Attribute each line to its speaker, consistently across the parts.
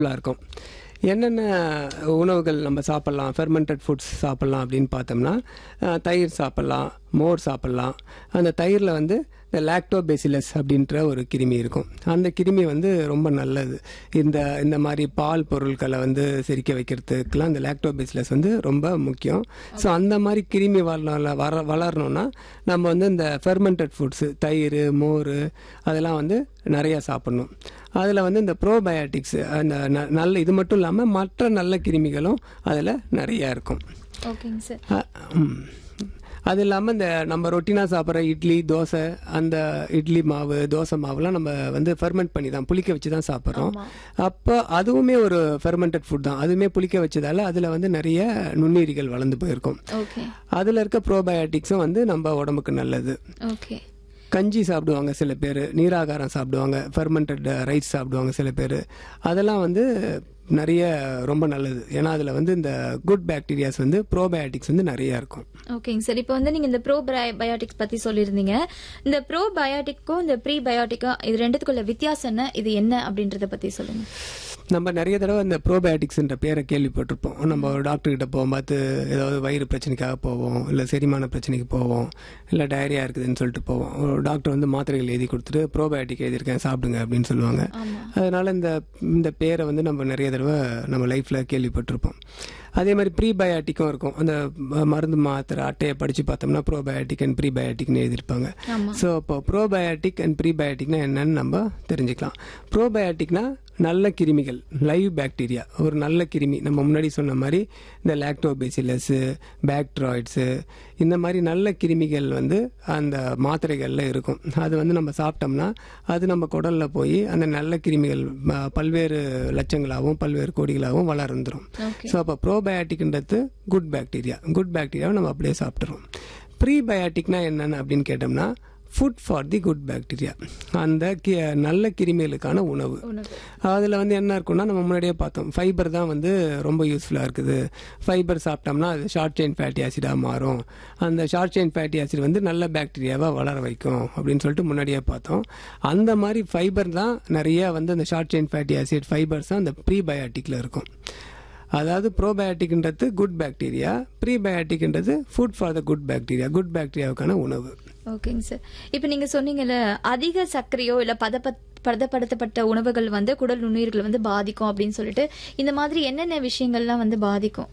Speaker 1: ஃபுல்லாக இருக்கும் என்னென்ன உணவுகள் நம்ம சாப்பிட்லாம் ஃபெர்மெண்டட் ஃபுட்ஸ் சாப்பிட்லாம் அப்படின்னு பார்த்தோம்னா அஹ், தயிர் சாப்பிட்லாம் மோர் சாப்பிட்லாம் அந்த தயிரில் வந்து இந்த லாக்டோபெசிலஸ் அப்படின்ற ஒரு கிருமி இருக்கும் அந்த கிருமி வந்து ரொம்ப நல்லது இந்த இந்த மாதிரி பால் பொருட்களை வந்து செரிக்க வைக்கிறதுக்கெல்லாம் இந்த லாக்டோபெசிலஸ் வந்து ரொம்ப முக்கியம் ஸோ அந்த மாதிரி கிருமி வள வர வளரணும்னா நம்ம வந்து இந்த ஃபெர்மெண்டட் ஃபுட்ஸு தயிர் மோர் அதெல்லாம் வந்து நிறையா சாப்பிடணும் அதில் வந்து இந்த ப்ரோபயோட்டிக்ஸ் அந்த ந- நல்ல இது மட்டும் இல்லாமல் மற்ற நல்ல கிருமிகளும் அதில் நிறையா இருக்கும்
Speaker 2: ஓகேங்க சார்
Speaker 1: அ- ம். அது இல்லாமல் இந்த நம்ம ரொட்டீனாக சாப்பிட்ற இட்லி தோசை அந்த இட்லி மாவு தோசை மாவுலாம் நம்ம வந்து ஃபெர்மெண்ட் பண்ணி தான் புளிக்க வச்சு தான் சாப்பிட்றோம்
Speaker 2: ஆமா.
Speaker 1: அப்போ அதுவுமே ஒரு ஃபெர்மெண்டட் ஃபுட் தான் அதுவுமே புளிக்க வச்சதால அதில் வந்து நிறைய நுண்ணுயிரிகள் வளர்ந்து போயிருக்கும்
Speaker 2: ஓகே
Speaker 1: அதில் இருக்க ப்ரோபயோட்டிக்ஸும் வந்து நம்ம உடம்புக்கு நல்லது
Speaker 2: ஓகே
Speaker 1: கஞ்சி சாப்பிடுவாங்க சில பேர் நீராகாரம் சாப்பிடுவாங்க ஃபெர்மெண்டட் ரைஸ் சாப்பிடுவாங்க சில பேர் அதெல்லாம் வந்து நிறைய ரொம்ப நல்லது ஏன்னா அதில் வந்து இந்த குட் பாக்டீரியாஸ் வந்து ப்ரோபயோட்டிக்ஸ் வந்து நிறைய இருக்கும்
Speaker 2: ஓகேங்க சார் இப்போ வந்து நீங்க இந்த ப்ரோ பயோட்டிக்ஸ் பத்தி சொல்லியிருந்தீங்க இந்த ப்ரோ பயோட்டிக்கும் இந்த ப்ரீ பயோட்டிக்கும் இது ரெண்டுத்துக்குள்ள வித்தியாசம் என்ன இது என்ன அப்படின்றத பத்தி சொல்லுங்க
Speaker 1: நம்ம நிறைய தடவை இந்த ப்ரோபயோட்டிக்ஸ்ன்ற பேரை கேள்விப்பட்டிருப்போம் நம்ம ஒரு டாக்டர் கிட்ட போகும்போது ஏதாவது வயிறு பிரச்சனைக்காக போவோம் இல்லை செரிமான பிரச்சனைக்கு போவோம் இல்லை டயரியா இருக்குதுன்னு சொல்லிட்டு போவோம் ஒரு டாக்டர் வந்து மாத்திரைகள் எழுதி கொடுத்துட்டு ப்ரோபயோட்டிக் எழுதியிருக்கேன் சாப்பிடுங்க அப்படின்னு சொல்லுவாங்க
Speaker 2: ஆமா
Speaker 1: அதனால இந்த இந்த பேரை வந்து நம்ம நிறைய தடவை நம்ம லைஃப்ல கேள்விப்பட்டிருப்போம் அதே மாதிரி ப்ரீபயாட்டிக்கும் இருக்கும் அந்த ம- மருந்து மாத்திரை அட்டையை படிச்சு பார்த்தோம்னா ப்ரோபயோட்டிக் அண்ட் ப்ரீபயோட்டிக்னு எழுதியிருப்பாங்க
Speaker 2: ஆமா
Speaker 1: ஸோ இப்போ ப்ரோபயோட்டிக் அண்ட் ப்ரீபயோட்டிக்னா என்னன்னு நம்ம தெரிஞ்சுக்கலாம் ப்ரோபயோட்டிக்னா நல்ல கிருமிகள் லைவ் பாக்டீரியா ஒரு நல்ல கிருமி நம்ம முன்னாடி சொன்ன மாதிரி இந்த லாக்டோபெசிலஸு பாக்ட்ராய்ட்ஸு இந்த மாதிரி நல்ல கிருமிகள் வந்து அந்த மாத்திரைகளில் இருக்கும் அது வந்து நம்ம சாப்பிட்டோம்னா அது நம்ம குடலில் போய் அந்த நல்ல கிருமிகள் ம- பல்வேறு லட்சங்களாகவும் பல்வேறு கோடிகளாகவும் வளர்ந்துரும்
Speaker 2: ஓகே
Speaker 1: ஸோ அப்போ ப்ரோபயோட்டிக்ன்றது குட் பாக்டீரியா குட் பாக்டீரியாவை நம்ம அப்படியே சாப்பிட்றோம் ப்ரீபயோட்டிக்னா என்னென்னு அப்படின்னு கேட்டோம்னா food for the good bacteria அந்த கி நல்ல கிருமிகளுக்கான உணவு
Speaker 2: உணவு
Speaker 1: அதில் வந்து என்ன இருக்கும்னா நம்ம முன்னாடியே பார்த்தோம் ஃபைபர் தான் வந்து ரொம்ப யூஸ்ஃபுல்லாக இருக்குது ஃபைபர் சாப்பிட்டோம்னா அது ஷார்ட் செயின் ஃபேட்டி ஆசிடாக மாறும் அந்த ஷார்ட் செயின் ஃபேட்டி ஆசிட் வந்து நல்ல பாக்டீரியாவை வளர வைக்கும் அப்படின்னு சொல்லிட்டு முன்னாடியே பார்த்தோம் அந்த மாதிரி ஃபைபர் தான் நிறைய வந்து அந்த short chain fatty acid fibres தான் அந்த ப்ரீபயோட்டிக்கில் இருக்கும் அதாவது ப்ரோபயோட்டிக்ன்றது குட் பாக்டீரியா ப்ரீபயோட்டிக்ன்றது food for the good bacteria good பாக்டீரியாவுக்கான உணவு
Speaker 2: ஓகேங்க சார் இப்போ நீங்க சொன்னீங்கல்ல அதிக சர்க்கரையோ இல்ல பதப்ப பதப்படுத்தப்பட்ட உணவுகள் வந்து குடல் நுண்ணுயிர்கள் வந்து பாதிக்கும் அப்படின்னு சொல்லிட்டு இந்த மாதிரி என்னென்ன விஷயங்கள்லாம் வந்து பாதிக்கும்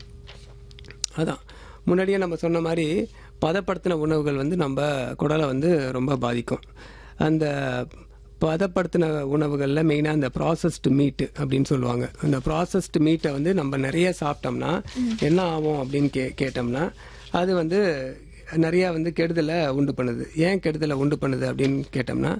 Speaker 1: அதான் முன்னாடியே நம்ம சொன்ன மாதிரி பதப்படுத்தின உணவுகள் வந்து நம்ம குடலை வந்து ரொம்ப பாதிக்கும் அந்த பதப்படுத்தின உணவுகளில் மெயினாக அந்த ப்ராசஸ்டு மீட்டு அப்படின்னு சொல்லுவாங்க அந்த ப்ராசஸ்டு மீட்டை வந்து நம்ம நிறைய சாப்பிட்டோம்னா என்ன ஆகும் அப்படின்னு கே கேட்டோம்னா அது வந்து நிறைய வந்து கெடுதலை உண்டு பண்ணுது ஏன் கெடுதலை உண்டு பண்ணுது அப்படின்னு கேட்டோம்னா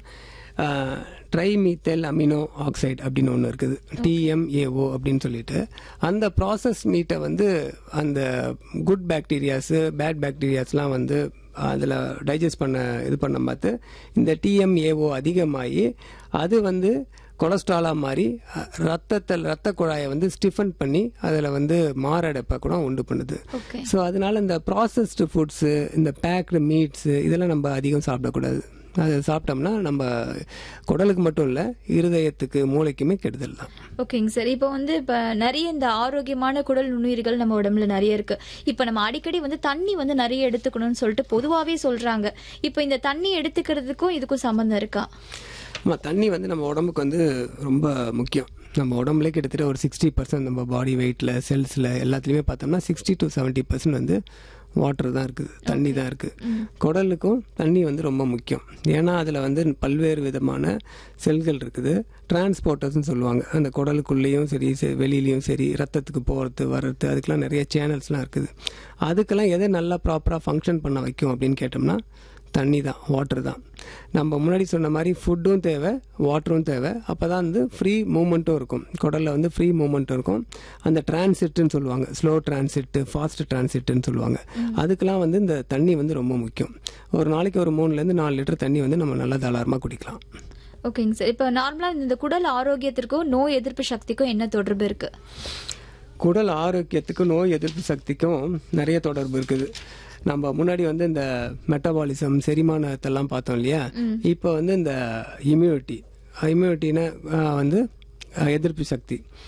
Speaker 1: ட்ரைமீத்தல் அமினோ ஆக்சைடு அப்படின்னு ஒன்று இருக்குது டிஎம்ஏஓ அப்படின்னு சொல்லிட்டு அந்த ப்ராசஸ் மீட்டை வந்து அந்த குட் பாக்டீரியாஸு பேட் பாக்டீரியாஸ்லாம் வந்து அதில் டைஜஸ்ட் பண்ண இது பண்ண பார்த்து இந்த டிஎம்ஏஓ அதிகமாகி அது வந்து கொலஸ்ட்ராலாக மாறி அஹ், ரத்தத்தில் ரத்த குழாயை வந்து ஸ்டிஃபன் பண்ணி அதில் வந்து மாரடைப்பை கூட உண்டு பண்ணுது
Speaker 2: ஓகே
Speaker 1: ஸோ அதனால இந்த ப்ராசஸ்டு ஃபுட்ஸு இந்த பேக்டு மீட்ஸு இதெல்லாம் நம்ம அதிகம் சாப்பிடக்கூடாது அது சாப்பிட்டோம்னா நம்ம குடலுக்கு மட்டும் இல்லை இருதயத்துக்கு மூளைக்குமே கெடுதல் தான்
Speaker 2: ஓகேங்க சார் இப்போ வந்து இப்ப நிறைய இந்த ஆரோக்கியமான குடல் நுண்ணுயிர்கள் நம்ம உடம்புல நிறைய இருக்கு இப்போ நம்ம அடிக்கடி வந்து தண்ணி வந்து நிறைய எடுத்துக்கணும்னு சொல்லிட்டு பொதுவாவே சொல்றாங்க இப்போ இந்த தண்ணி எடுத்துக்கிறதுக்கும் இதுக்கும் சம்பந்தம் இருக்கா
Speaker 1: ஆமா தண்ணி வந்து நம்ம உடம்புக்கு வந்து ரொம்ப முக்கியம் நம்ம உடம்புல கிட்டத்தட்ட ஒரு சிக்ஸ்டி பர்சன்ட் நம்ம பாடி வெயிட்டில் செல்ஸில் எல்லாத்துலேயுமே பார்த்தோம்னா சிக்ஸ்டி டு செவன்ட்டி பர்சன்ட் வந்து வாட்டர் தான் இருக்குது தண்ணி தான் இருக்குது குடலுக்கும் தண்ணி வந்து ரொம்ப முக்கியம் ஏன்னா அதில் வந்து பல்வேறு விதமான செல்கள் இருக்குது டிரான்ஸ்போர்ட்டர்ஸ்னு சொல்லுவாங்க அந்த குடலுக்குள்ளேயும் சரி செ- வெளியிலயும் சரி ரத்தத்துக்கு போகிறது வர்றது அதுக்கெல்லாம் நிறைய சேனல்ஸ்லாம் இருக்குது அதுக்கெல்லாம் எதை நல்லா ப்ராப்பராக ஃபங்க்ஷன் பண்ண வைக்கும் அப்படின்னு கேட்டோம்னா தண்ணி தான் வாட்டர் தான் நம்ம முன்னாடி சொன்ன மாதிரி ஃபுட்டும் தேவை வாட்டரும் தேவை அப்போ தான் வந்து ஃப்ரீ மூமெண்ட்டும் இருக்கும் குடலில் வந்து ஃப்ரீ மூமெண்ட் இருக்கும் அந்த டிரான்சிட்னு சொல்லுவாங்க ஸ்லோ டிரான்சிட் ஃபாஸ்ட் டிரான்சிட்னு சொல்லுவாங்க அதுக்கெல்லாம் வந்து இந்த தண்ணி வந்து ரொம்ப முக்கியம் ஒரு நாளைக்கு ஒரு மூணுலேருந்து நாலு லிட்டர் தண்ணி வந்து நம்ம நல்லா தாராளமாக குடிக்கலாம்
Speaker 2: ஓகேங்க சார் இப்போ நார்மலா இந்த குடல் ஆரோக்கியத்திற்கும் நோய் எதிர்ப்பு சக்திக்கும் என்ன தொடர்பு இருக்கு
Speaker 1: குடல் ஆரோக்கியத்துக்கும் நோய் எதிர்ப்பு சக்திக்கும் நிறைய தொடர்பு இருக்குது நம்ம முன்னாடி வந்து இந்த மெட்டபாலிசம் செரிமானத்தெல்லாம் பார்த்தோம் இல்லையா இப்போ வந்து இந்த இம்யூனிட்டி இம்யூனிட்டினா வந்து அஹ், எதிர்ப்பு சக்தி